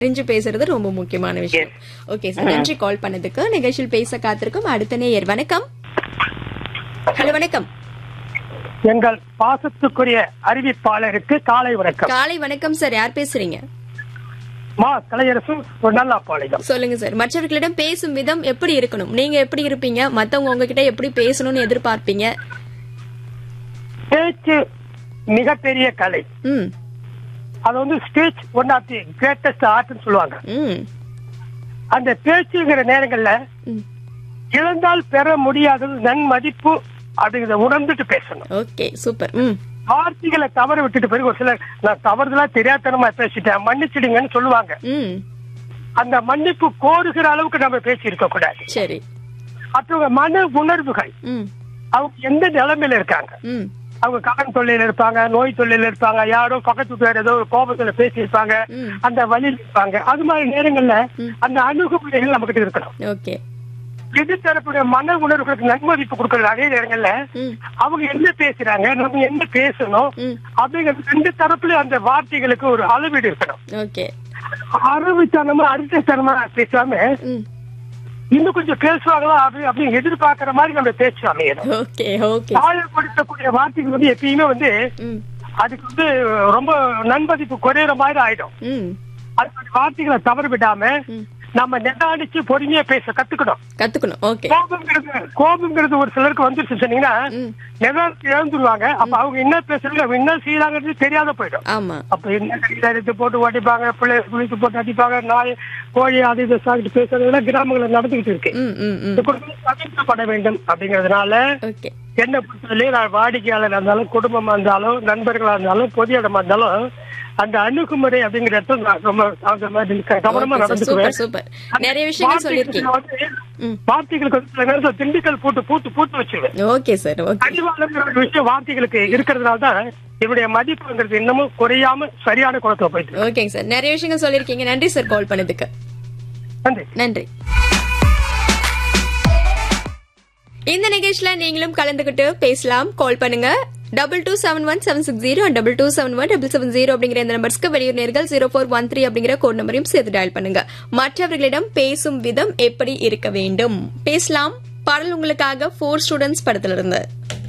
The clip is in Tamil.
தெரிஞ்சு பேசுறது ரொம்ப முக்கியமான விஷயம் ஓகே சார் நன்றி கால் பண்ணதுக்கு நிகழ்ச்சியில் பேச காத்திருக்கும் அடுத்த நேயர் வணக்கம் ஹலோ வணக்கம் எங்கள் பாசத்துக்குரிய அறிவிப்பாளருக்கு காலை வணக்கம் காலை வணக்கம் சார் யார் பேசுறீங்க மா கலையரசு ஒரு நல்ல பாளையம் சொல்லுங்க சார் மற்றவர்களிடம் பேசும் விதம் எப்படி இருக்கணும் நீங்க எப்படி இருப்பீங்க மத்தவங்க உங்ககிட்ட எப்படி பேசணும்னு எதிர்பார்ப்பீங்க பேச்சு மிகப்பெரிய கலை ம் அது வந்து speech one of the greatest ஆர்ட்னு சொல்லுவாங்க ம் அந்த பேச்சுங்கிற நேரங்கள்ல ம் இழந்தால் பெற முடியாதது நன்மதிப்பு அப்படிங்கறத உணர்ந்துட்டு பேசணும் ஓகே சூப்பர் ம் வார்த்தைகளை தவற விட்டுட்டு பிறகு ஒரு சிலர் நான் தவறுதலா தெரியாதனமா பேசிட்டேன் மன்னிச்சிடுங்கன்னு சொல்லுவாங்க ம் அந்த மன்னிப்பு கோருகிற அளவுக்கு நம்ம பேசி இருக்க கூடாது சரி மற்றவங்க மன உணர்வுகள் ம் அவங்க எந்த நிலைமையில இருக்காங்க ம் அவங்க கடன் தொல்லையில இருப்பாங்க நோய் தொல்லையில இருப்பாங்க யாரோ பக்கத்து வீட்டுல ஏதோ ஒரு கோபத்துல பேசியிருப்பாங்க ம். அந்த வழியில் இருப்பாங்க அது மாதிரி நேரங்கள்ல ம். அந்த அணுகுமுறைகள் நம்ம கிட்ட இருக்கணும் ஓகே எதிர்த்தரப்புடைய மன உணர்வுகளுக்கு நன்மதிப்பு கொடுக்கறது அதே நேரங்கள்ல ம் அவங்க என்ன பேசுறாங்க நம்ம என்ன பேசணும் ம் அப்படிங்கிறது ரெண்டு தரப்புல அந்த வார்த்தைகளுக்கு ஒரு அளவீடு இருக்கணும் ஓகே அறிவுத்தனமா அடித்தனமா பேசாம ம் இன்னும் கொஞ்சம் பேசுவாங்களா அப்படி அப்படின்னு எதிர்பார்க்கிற மாதிரி நம்ம பேச்சு அமையணும் ஓகே ஓகே காயப்படுத்தக்கூடிய வார்த்தைகள் வந்து எப்பயுமே வந்து ம் அதுக்கு வந்து ரொம்ப நன்மதிப்பு குறையிற மாதிரி ஆயிடும் ம் அது மாதிரி வார்த்தைகளை தவறு விடாம ம். நம்ம நிதானிச்சு பொறுமையா பேச கத்துக்கணும் கத்துக்கணும் ஓகே கோபம்ங்கிறது கோபம்ங்கிறது ஒரு சிலருக்கு வந்துருச்சு சொன்னீங்கன்னா ம் நிதானத்தை இழந்துருவாங்க அப்ப அவங்க என்ன பேசுறாங்க அவங்க என்ன செய்யறாங்கிறது தெரியாத போயிடும் ஆமா அப்ப என்ன கையில எடுத்து போட்டு ஓட்டிப்பாங்க பிள்ளை குளித்து போட்டு அடிப்பாங்க நாய் கோழி அது இதை சாப்பிட்டு பேசுறதுலாம் கிராமங்கள்ல நடந்துகிட்டு இருக்கு ம் ம் ம் இந்த குடும்பம் தவிர்க்கப்பட வேண்டும் அப்படிங்கறதுனால ஓகே என்ன பொறுத்தவரையிலும் நான் வாடிக்கையாளர் இருந்தாலும் குடும்பமா இருந்தாலும் நண்பர்களா இருந்தாலும் பொது இடமா இருந்தாலும் அந்த அணுகுமுறை அப்படிங்கிற இடத்துல நான் ரொம்ப அந்த மாதிரி இருக்க- கவனமா சூப்பர் நடந்துக்குவேன் சூப்பர் நிறைய விஷயங்கள் சொல்லிருக்கீங்க வார்த்தைகளுக்கு வந்து ம். வார்த்தைகளுக்கு வந்து சில நேரத்துல திண்டுக்கல் போட்டு பூத்து பூத்து வச்சிருவேன் ஓகே சார் ஓகே அறிவாளங்கிற ஒரு விஷயம் வார்த்தைகளுக்கு இருக்கிறதுனால தான் என்னுடைய மதிப்புங்கிறது இன்னமும் குறையாம சரியான குளத்துல போயிட்டு இருக்கு. ஓகேங்க சார் நிறைய விஷயங்கள் சொல்லிருக்கீங்க நன்றி சார் கால் பண்ணதுக்கு நன்றி நன்றி இந்த நிகழ்ச்சியில நீங்களும் கலந்துகிட்டு பேசலாம் கால் பண்ணுங்க double two seven one seven six zero double two seven one double seven zero அப்படிங்கிற இந்த நம்பர்ஸ்க்கு வெளியூர் நேர்கள் ஜீரோ ஃபோர் ஒன் த்ரீ அப்படிங்கிற கோட் நம்பரையும் சேர்த்து டயல் பண்ணுங்க மற்றவர்களிடம் பேசும் விதம் எப்படி இருக்க வேண்டும் பேசலாம் பாடல் உங்களுக்காக ஃபோர் ஸ்டூடெண்ட்ஸ் படத்திலிருந்து